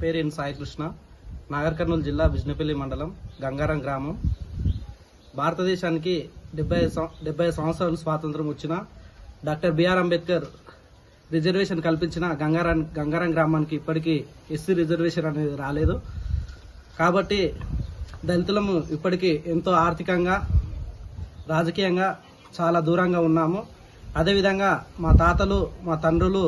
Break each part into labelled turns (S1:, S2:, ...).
S1: పేరు ఎన్ సాయికృష్ణ నాగర్ కర్నూలు జిల్లా బిజినపల్లి మండలం గంగారం గ్రామం భారతదేశానికి డెబ్బై డెబ్బై సంవత్సరాలు స్వాతంత్రం వచ్చిన డాక్టర్ బిఆర్ అంబేద్కర్ రిజర్వేషన్ కల్పించిన గంగారం గంగారం గ్రామానికి ఇప్పటికీ ఎస్సీ రిజర్వేషన్ అనేది రాలేదు కాబట్టి దళితులము ఇప్పటికీ ఎంతో ఆర్థికంగా రాజకీయంగా చాలా దూరంగా ఉన్నాము అదేవిధంగా మా తాతలు మా తండ్రులు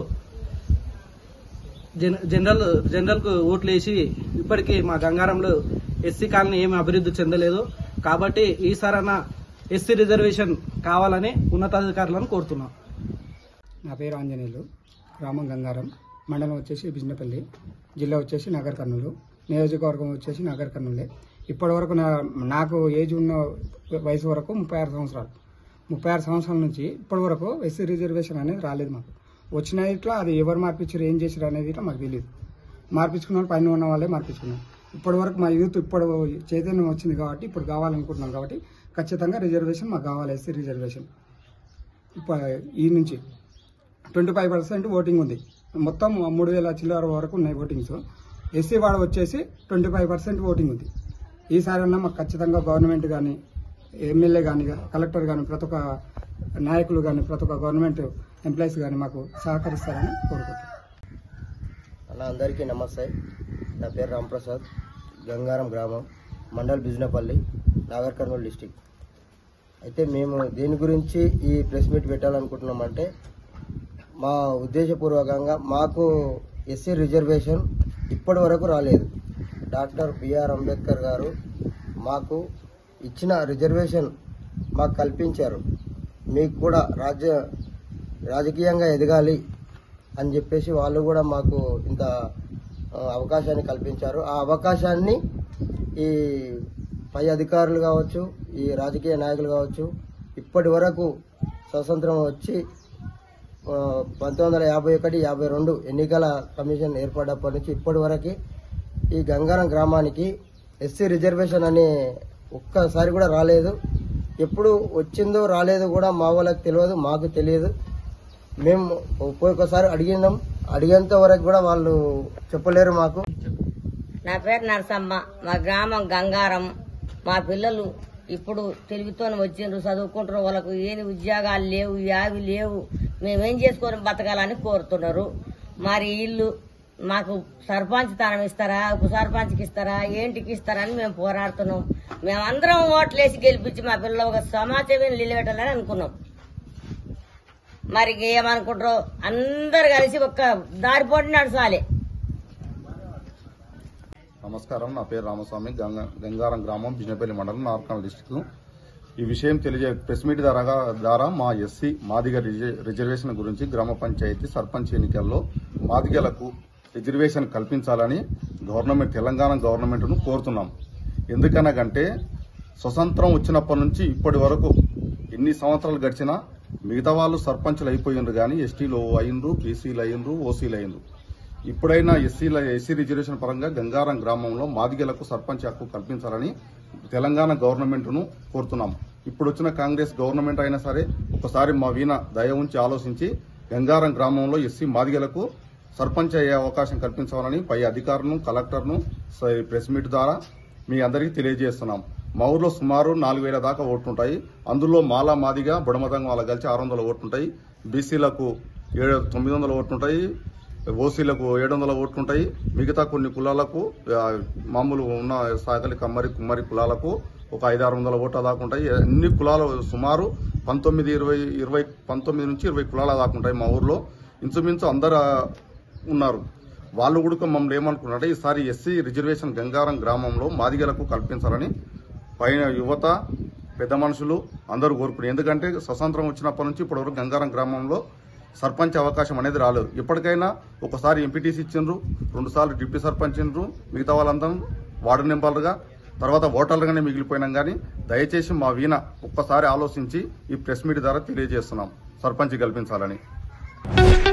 S1: జన- జనరల్ జనరల్కు ఓట్లు వేసి ఇప్పటికీ మా గంగారంలో ఎస్సీ కాలనీ ఏమి అభివృద్ధి చెందలేదు కాబట్టి ఈసారన్నా ఎస్సీ రిజర్వేషన్ కావాలని ఉన్నతాధికారులను కోరుతున్నాం
S2: నా పేరు ఆంజనేయులు గ్రామం గంగారం మండలం వచ్చేసి బిజినపల్లి జిల్లా వచ్చేసి నగర్ కర్నూలు నియోజకవర్గం వచ్చేసి నగర్ కర్నూలే ఇప్పటి వరకు నా నాకు ఏజ్ ఉన్న వయసు వరకు ముప్పై ఆరు సంవత్సరాలు ముప్పై ఆరు సంవత్సరాల నుంచి ఇప్పటి వరకు ఎస్సీ రిజర్వేషన్ అనేది రాలేదు మాకు వచ్చిన ఇట్లా అది ఎవరు మార్పించారు ఏం చేశారు అనేది ఇట్లా మాకు తెలియదు మార్పించుకున్న వాళ్ళు పైన ఉన్న వాళ్ళే మార్పించుకున్నాం ఇప్పటి వరకు మా యూత్ ఇప్పుడు చైతన్యం వచ్చింది కాబట్టి ఇప్పుడు కావాలనుకుంటున్నాం కాబట్టి ఖచ్చితంగా రిజర్వేషన్ మాకు కావాలి ఎస్సీ రిజర్వేషన్ ఇప్పుడు ఈ నుంచి ట్వంటీ ఫైవ్ పర్సెంట్ ఓటింగ్ ఉంది మొత్తం మూడు వేల చిల్లర వరకు ఉన్నాయి ఓటింగ్స్ ఎస్సీ వాడ వచ్చేసి ట్వంటీ ఫైవ్ పర్సెంట్ ఓటింగ్ ఉంది ఈసారన్నా మాకు ఖచ్చితంగా గవర్నమెంట్ కానీ ఎమ్మెల్యే కానీ కలెక్టర్ కానీ ప్రతి ఒక్క నాయకులు కానీ ప్రతి ఒక్క గవర్నమెంట్ ఎంప్లాయీస్ కానీ మాకు సహకరిస్తారని కోరుకుంటున్నాను
S3: అన్న అందరికీ నమస్తే నా పేరు రాంప్రసాద్ గంగారం గ్రామం మండల్ బిజినపల్లి నాగర్ కర్నూలు డిస్టిక్ అయితే మేము దేని గురించి ఈ ప్రెస్ మీట్ పెట్టాలనుకుంటున్నామంటే మా ఉద్దేశపూర్వకంగా మాకు ఎస్సీ రిజర్వేషన్ ఇప్పటి వరకు రాలేదు డాక్టర్ బిఆర్ అంబేద్కర్ గారు మాకు ఇచ్చిన రిజర్వేషన్ మాకు కల్పించారు మీకు కూడా రాజ్య రాజకీయంగా ఎదగాలి అని చెప్పేసి వాళ్ళు కూడా మాకు ఇంత ఆ, అవకాశాన్ని కల్పించారు ఆ అవకాశాన్ని ఈ పై అధికారులు కావచ్చు ఈ రాజకీయ నాయకులు కావచ్చు ఇప్పటి వరకు స్వతంత్రం వచ్చి ఆ, పంతొమ్మిది వందల యాభై ఒకటి యాభై రెండు ఎన్నికల కమిషన్ ఏర్పడినప్పటి నుంచి ఇప్పటి వరకు ఈ గంగారం గ్రామానికి ఎస్సీ రిజర్వేషన్ అనే ఒక్కసారి కూడా రాలేదు ఎప్పుడు వచ్చిందో రాలేదో కూడా మా వాళ్ళకి తెలియదు మాకు తెలియదు మేము ఒక్కొక్కసారి అడిగినాం అడిగేంత వరకు కూడా వాళ్ళు చెప్పలేరు మాకు
S4: నా పేరు నరసమ్మ మా గ్రామం గంగారం మా పిల్లలు ఇప్పుడు తెలుగుతో వచ్చిండ్రు చదువుకుంటారు వాళ్ళకు ఏమి ఉద్యోగాలు లేవు యావి లేవు మేమేం చేసుకొని బతకాలని కోరుతున్నారు మరి ఇల్లు మాకు సర్పంచ్ స్థానం ఇస్తారా ఉప సర్పంచ్కి ఇస్తారా ఏంటికి ఇస్తారా అని మేము పోరాడుతున్నాం మేమందరం ఓట్లేసి గెలిపించి మా పిల్లలు ఒక సమాజమే నిలబెట్టాలని అనుకున్నాం మరి ఏమనుకుంటారో అందరు కలిసి ఒక్క దారిపోటీ నడచాలి
S5: నమస్కారం నా పేరు రామస్వామి గంగ గంగారం గ్రామం బిజినపల్లి మండలం నార్కల్ డిస్టిక్ ఈ విషయం తెలియజే ప్రెస్ మీట్ ద్వారా ద్వారా మా ఎస్సీ మాదిగ రిజ- రిజర్వేషన్ గురించి గ్రామ పంచాయతీ సర్పంచ్ ఎన్నికల్లో మాదిగలకు రిజర్వేషన్ కల్పించాలని గవర్నమెంట్ తెలంగాణ గవర్నమెంట్ను కోరుతున్నాం ఎందుకనగంటే స్వతంత్రం వచ్చినప్పటి నుంచి ఇప్పటి వరకు ఎన్ని సంవత్సరాలు గడిచినా మిగతా వాళ్ళు సర్పంచ్లు అయిపోయిండ్రు కానీ ఎస్టీలు అయిండ్రు బీసీలు అయిండ్రు ఓసీలు అయిండ్రు ఇప్పుడైనా ఎస్సీల ఎస్సీ రిజర్వేషన్ పరంగా గంగారం గ్రామంలో మాదిగలకు సర్పంచ్ హక్కు కల్పించాలని తెలంగాణ గవర్నమెంట్ ను కోరుతున్నాం ఇప్పుడు వచ్చిన కాంగ్రెస్ గవర్నమెంట్ అయినా సరే ఒకసారి మా వీణ దయ ఉంచి ఆలోచించి గంగారం గ్రామంలో ఎస్సీ మాదిగలకు సర్పంచ్ అయ్యే అవకాశం కల్పించాలని పై అధికారులను కలెక్టర్ను స- ప్రెస్ మీట్ ద్వారా మీ అందరికీ తెలియజేస్తున్నాం మా ఊర్లో సుమారు నాలుగు వేల దాకా ఓట్లుంటాయి అందులో మాలా మాదిగా బుడమతంగా వాళ్ళ కలిసి ఆరు వందల ఓట్లుంటాయి బీసీలకు ఏడు తొమ్మిది వందల ఓట్లుంటాయి ఓసీలకు ఏడు వందల ఓట్లుంటాయి మిగతా కొన్ని కులాలకు ఆ, మామూలు ఉన్న సాగలి కమ్మరి కుమ్మరి కులాలకు ఒక ఐదు ఆరు వందల ఓట్ల దాకా ఉంటాయి అన్ని కులాలు సుమారు పంతొమ్మిది ఇరవై ఇరవై పంతొమ్మిది నుంచి ఇరవై కులాల దాకా ఉంటాయి మా ఊర్లో ఇంచుమించు అందరు ఆ, ఉన్నారు వాళ్ళు కూడా మమ్మల్ని ఏమనుకున్నారంటే ఈసారి ఎస్సీ రిజర్వేషన్ గంగారం గ్రామంలో మాదిగలకు కల్పించాలని పైన యువత పెద్ద మనుషులు అందరూ కోరుకున్నారు ఎందుకంటే స్వతంత్రం వచ్చినప్పటి నుంచి ఇప్పటివరకు గంగారం గ్రామంలో సర్పంచ్ అవకాశం అనేది రాలేదు ఇప్పటికైనా ఒకసారి ఎంపీటీసీ ఇచ్చిండ్రు రెండు సార్లు డిప్యూటీ సర్పంచ్ ఇచ్చిండ్రు మిగతా వాళ్ళందరూ వార్డు మెంబర్లుగా తర్వాత ఓటర్లుగానే మిగిలిపోయినాం కానీ దయచేసి మా వీణ ఒక్కసారి ఆలోచించి ఈ ప్రెస్ మీట్ ద్వారా తెలియజేస్తున్నాం సర్పంచ్ కల్పించాలని